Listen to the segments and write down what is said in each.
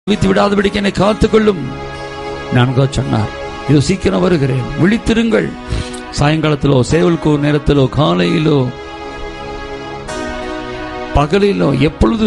with விடாதபடிக்கு என்னை காத்துக்கொள்ளும் நான்கா சொன்னார் இதோ சீக்கிரம் வருகிறேன் விழித்திருங்கள் சாயங்காலத்திலோ சேவல்கோ நேரத்திலோ காலையிலோ பகலிலோ எப்பொழுது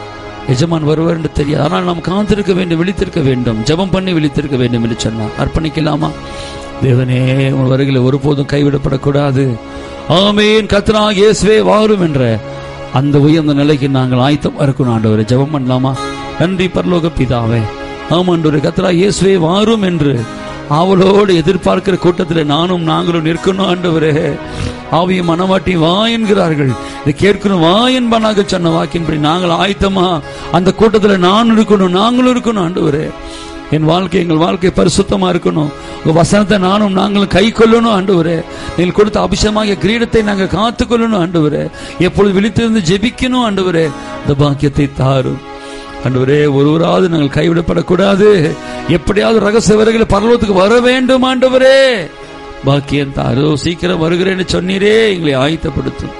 எஜமான் வருவார் என்று தெரியாது ஆனால் நாம் காத்திருக்க வேண்டும் விழித்திருக்க வேண்டும் ஜெபம் பண்ணி விழித்திருக்க வேண்டும் என்று சொன்னார் அர்ப்பணிக்கலாமா தேவனே உன் வருகையில் ஒருபோதும் கைவிடப்படக்கூடாது ஆமேன் கத்ரா இயேசுவே வாரும் என்ற அந்த உயர்ந்த நிலைக்கு நாங்கள் ஆயத்தம் இருக்கணும் ஆண்டவரை ஜெபம் பண்ணலாமா நன்றி பரலோக பிதாவே ஆமாண்டவரே கத்ரா இயேசுவே வாரும் என்று ஆவலோடு எதிர்பார்க்கிற கூட்டத்தில் நானும் நாங்களும் நிற்கணும் ஆண்டவரே ஆவியும் மனவாட்டி வா என்கிறார்கள் இதை கேட்கணும் வா என்பனாக சொன்ன வாக்கின்படி நாங்கள் ஆயத்தமா அந்த கூட்டத்தில் நான் இருக்கணும் நாங்களும் இருக்கணும் ஆண்டவரே என் வாழ்க்கை எங்கள் வாழ்க்கை பரிசுத்தமா இருக்கணும் உங்க வசனத்தை நானும் நாங்களும் கை கொள்ளணும் ஆண்டவரே நீங்கள் கொடுத்த அபிஷேகமாக கிரீடத்தை நாங்கள் காத்து கொள்ளணும் ஆண்டவரே எப்பொழுது விழித்திருந்து ஜெபிக்கணும் ஆண்டவரே இந்த பாக்கியத்தை தாரும் ஆண்டவரே ஒருவராவது நாங்கள் கைவிடப்படக்கூடாது எப்படியாவது ரகசிய வரைகளை பரலோகத்துக்கு வர வேண்டும் ஆண்டவரே பாக்கியம் தாரோ சீக்கிரம் வருகிறேன்னு சொன்னீரே எங்களை ஆயத்தப்படுத்தும்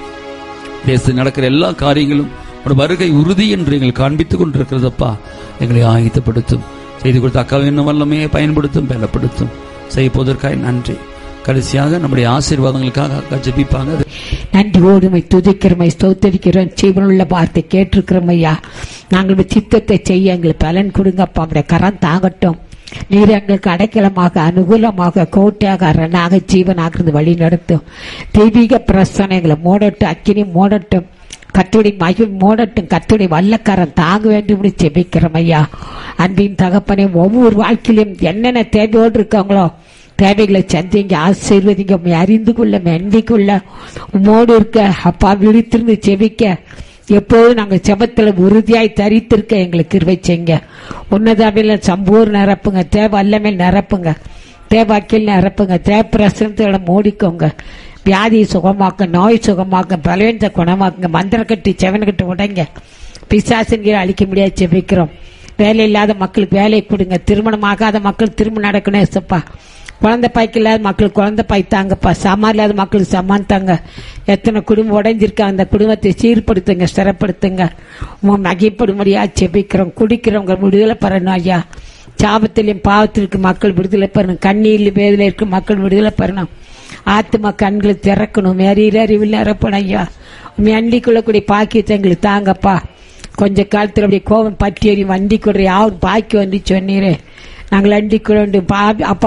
தேசத்தில் நடக்கிற எல்லா காரியங்களும் உன் வருகை உறுதி என்று எங்களை காண்பித்துக் கொண்டிருக்கிறதப்பா எங்களை ஆயத்தப்படுத்தும் செய்து கொடுத்த அக்காவை இன்னும் வல்லமே பயன்படுத்தும் பலப்படுத்தும் செய்ய போவதற்காக நன்றி கடைசியாக நம்முடைய ஆசீர்வாதங்களுக்காக அக்கா ஜெபிப்பாங்க நன்றியோடு உம்மை துதிக்கிறோமை ஸ்தோத்தரிக்கிறோம் ஜீவனுள்ள வார்த்தை கேட்டிருக்கிறோம் ஐயா நாங்கள் உம்முடைய சித்தத்தை செய்ய எங்களுக்கு பலன் கொடுங்கப்பா உடைய கரம் தாங்கட்டும் நீர் எங்களுக்கு அடைக்கலமாக அனுகூலமாக கோட்டையாக அரணாக ஜீவனாகிறது வழி நடத்தும் தெய்வீக பிரசனை எங்களை மூடட்டும் அக்கினி மூடட்டும் கத்துடைய மகிழ் மூடட்டும் கத்துடைய வல்லக்காரன் தாங்க வேண்டும் என்று ஜெபிக்கிறோம் ஐயா அன்பின் தகப்பனை ஒவ்வொரு வாழ்க்கையிலும் என்னென்ன தேவையோடு இருக்காங்களோ தேவைகளை சந்திங்க ஆசீர்வதிங்க உம்மை அறிந்து கொள்ள மெண்டிக் கொள்ள உம்மோடு இருக்க அப்பா விழித்திருந்து செபிக்க எப்போதும் நாங்கள் செபத்தில் உறுதியாய் தரித்திருக்க எங்களுக்கு கிருவை செய்ங்க உன்னதாவில் சம்பூர் நிரப்புங்க தேவை அல்லமேல் நிரப்புங்க தேவாக்கில் நிரப்புங்க தேவப்பிரசனத்தோட மூடிக்கோங்க வியாதியை சுகமாக்க நோய் சுகமாக்க பலவீனத்தை குணமாக்குங்க மந்திர கட்டி செவன் கட்டி உடைங்க பிசாசின்கிற அழிக்க முடியாது செபிக்கிறோம் வேலை இல்லாத மக்களுக்கு வேலை கொடுங்க திருமணம் ஆகாத மக்கள் திருமணம் நடக்கணும் ஏசப்பா குழந்தை பாய்க்கு இல்லாத மக்களுக்கு குழந்தை பாய் தாங்கப்பா சமான் இல்லாத மக்களுக்கு சமான் தாங்க எத்தனை குடும்பம் உடைஞ்சிருக்காங்க அந்த குடும்பத்தை சீர்படுத்துங்க ஸ்திரப்படுத்துங்க உன் மகிப்படும்படியா செபிக்கிறோம் குடிக்கிறவங்க விடுதலை பெறணும் ஐயா சாபத்திலையும் பாவத்திற்கு மக்கள் விடுதலை பெறணும் கண்ணீரில் வேதில இருக்க மக்கள் விடுதலை பெறணும் ஆத்துமா கண்களை திறக்கணும் மேறீர அறிவில் நிரப்பணும் ஐயா உண்மை அண்டி கொள்ளக்கூடிய பாக்கியத்தை எங்களுக்கு தாங்கப்பா கொஞ்ச காலத்தில் அப்படியே கோபம் பற்றி எறி வண்டி கொடுற யாரும் பாக்கி வந்து சொன்னீரே நாங்கள் அண்டி கொண்டு பா அப்பா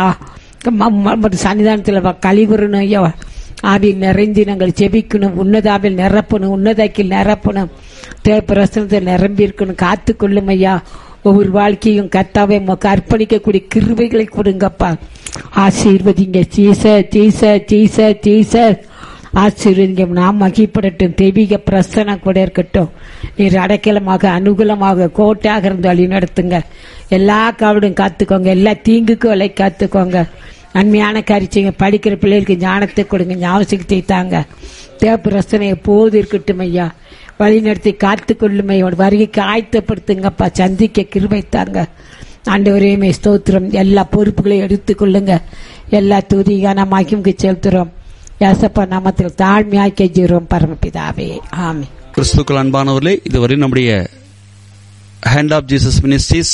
நாங்கள் சன்னிதானத்தில் கழிவுறணும் ஐயா ஆவி நிறைந்து நாங்கள் செபிக்கணும் உன்னதாவில் நிரப்பணும் உன்னதாக்கில் நிரப்பணும் தேவப்பிரசனத்தில் நிரம்பி இருக்கணும் காத்து கொள்ளும் ஐயா ஒவ்வொரு வாழ்க்கையும் கத்தாவை உமக்கு அர்ப்பணிக்கக்கூடிய கிருவைகளை கொடுங்கப்பா ஆசீர்வதிங்க சீச சீச சீச சீச ஆசீர்வதிங்க நாம் மகிப்படட்டும் தெய்வீக பிரசனம் கூட இருக்கட்டும் நீர் அடைக்கலமாக அனுகூலமாக கோட்டையாக இருந்து வழி நடத்துங்க எல்லா காவடும் காத்துக்கோங்க எல்லா தீங்குக்கும் விலை காத்துக்கோங்க நன்மையான காரிச்சிங்க படிக்கிற பிள்ளைகளுக்கு ஞானத்தை கொடுங்க ஞாபகத்தை தாங்க தேவப்பு ரசனை எப்போது இருக்கட்டும் ஐயா வழி நடத்தி காத்து கொள்ளுமை வருகைக்கு ஆயத்தப்படுத்துங்கப்பா சந்திக்க கிருபை தாங்க ஆண்டவரையுமே ஸ்தோத்திரம் எல்லா பொறுப்புகளையும் எடுத்துக்கொள்ளுங்க எல்லா துதிகான மகிமுக்கு செலுத்துறோம் யாசப்பா நாமத்தில் தாழ்மையாய் கெஞ்சுகிறோம் பரமபிதாவே ஆமே கிறிஸ்துக்கள் அன்பானவர்களே இதுவரை நம்முடைய hand of Jesus ministries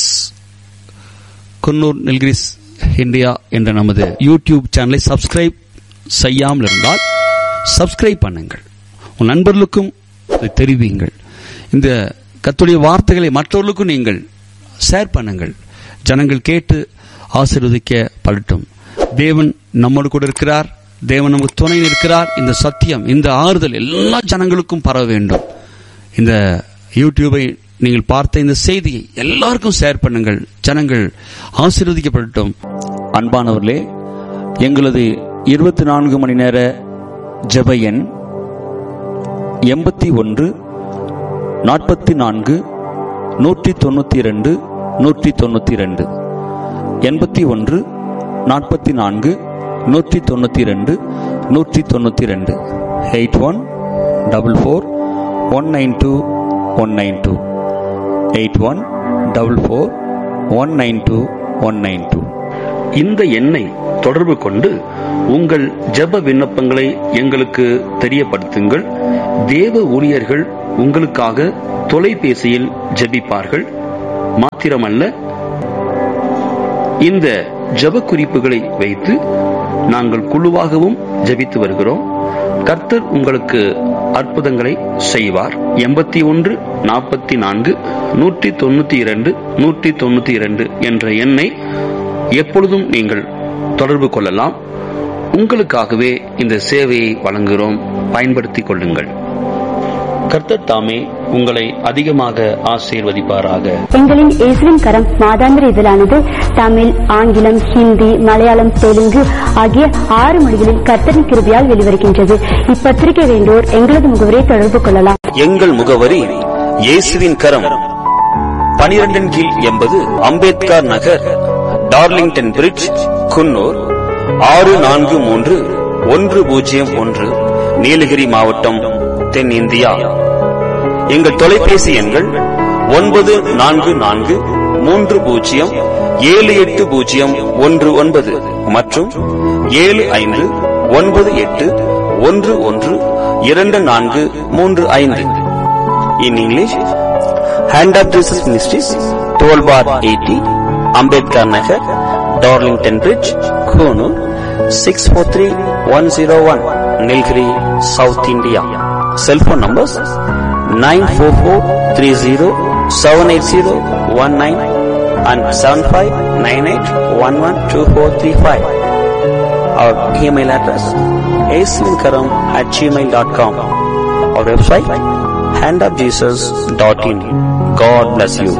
Coonoor Nilgiris India என்ற நமது யூடியூப் சேனலை சப்ஸ்கிரைப் செய்யாமல் இருந்தால் சப்ஸ்கிரைப் பண்ணுங்கள் உன் நண்பர்களுக்கும் இதை தெரிவியுங்கள் இந்த கத்துடைய வார்த்தைகளை மற்றவர்களுக்கும் நீங்கள் ஷேர் பண்ணுங்கள் ஜனங்கள் கேட்டு ஆசீர்வதிக்க படட்டும் தேவன் நம்மோடு கூட இருக்கிறார் தேவன் நமக்கு துணை இருக்கிறார் இந்த சத்தியம் இந்த ஆறுதல் எல்லா ஜனங்களுக்கும் பரவ வேண்டும் இந்த யூடியூபை நீங்கள் பார்த்த இந்த செய்தியை எல்லாருக்கும் ஷேர் பண்ணுங்கள் ஜனங்கள் ஆசீர்வதிக்கப்படட்டும் அன்பானவர்களே எங்களது இருபத்தி நான்கு மணி நேர ஜெப எண் எண்பத்தி ஒன்று நாற்பத்தி நான்கு நூற்றி தொண்ணூற்றி ரெண்டு நூற்றி தொண்ணூற்றி ரெண்டு எண்பத்தி ஒன்று நாற்பத்தி நான்கு நூற்றி தொண்ணூற்றி ரெண்டு நூற்றி தொண்ணூற்றி ரெண்டு eight one double four one nine two one nine two eight one double four one nine two one nine two இந்த எண்ணை தொடர்பு கொண்டு உங்கள் ஜெப விண்ணப்பங்களை எங்களுக்கு தெரியப்படுத்துங்கள் தேவ ஊழியர்கள் உங்களுக்காக தொலைபேசியில் ஜெபிப்பார்கள் மாத்திரமல்ல இந்த ஜெப குறிப்புகளை வைத்து நாங்கள் குழுவாகவும் ஜெபித்து வருகிறோம் கர்த்தர் உங்களுக்கு அற்புதங்களை செய்வார் எண்பத்தி ஒன்று நாற்பத்தி நான்கு நூற்றி தொண்ணூத்தி இரண்டு நூற்றி தொண்ணூத்தி இரண்டு என்ற எண்ணை எப்பொழுதும் நீங்கள் தொடர்பு கொள்ளலாம் உங்களுக்காகவே இந்த சேவையை வழங்குகிறோம் பயன்படுத்திக் கொள்ளுங்கள் கர்த்தர் தாமே உங்களை அதிகமாக ஆசீர்வதிப்பாராக எங்களின் இயேசுவின் கரம் மாதாந்திர இதழானது தமிழ் ஆங்கிலம் ஹிந்தி மலையாளம் தெலுங்கு ஆகிய ஆறு மொழிகளில் கர்த்தரின் கிருபையால் வெளிவருகின்றது இப்பத்திரிகை வேண்டோர் எங்களது முகவரியை தொடர்பு கொள்ளலாம் எங்கள் முகவரி இயேசுவின் கரம் பனிரெண்டின் கீழ் எண்பது அம்பேத்கர் நகர் டார்லிங்டன் பிரிட்ஜ் குன்னூர் ஆறு நான்கு மூன்று ஒன்று பூஜ்ஜியம் ஒன்று நீலகிரி மாவட்டம் தென்னிந்தியா எங்கள் தொலைபேசி எண்கள் ஒன்பது நான்கு நான்கு மூன்று பூஜ்ஜியம் ஏழு எட்டு பூஜ்ஜியம் ஒன்று ஒன்பது மற்றும் ஏழு ஐந்து ஒன்பது எட்டு ஒன்று ஒன்று இரண்டு நான்கு மூன்று ஐந்து in English hand of Jesus ministries twelve bar eighty Ambedkar Nagar Darlington bridge Coonoor six four three one zero one Nilgiri south India cellphone numbers nine four four three zero seven eight zero one nine and seven five nine eight one one two four three five our email address aswinkaram at gmail.com our website handofjesus.in god bless you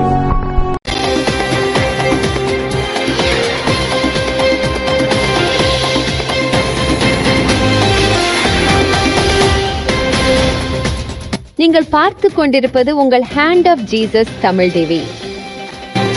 நீங்கள் பார்த்து கொண்டிருப்பது உங்கள் hand of Jesus Tamil TV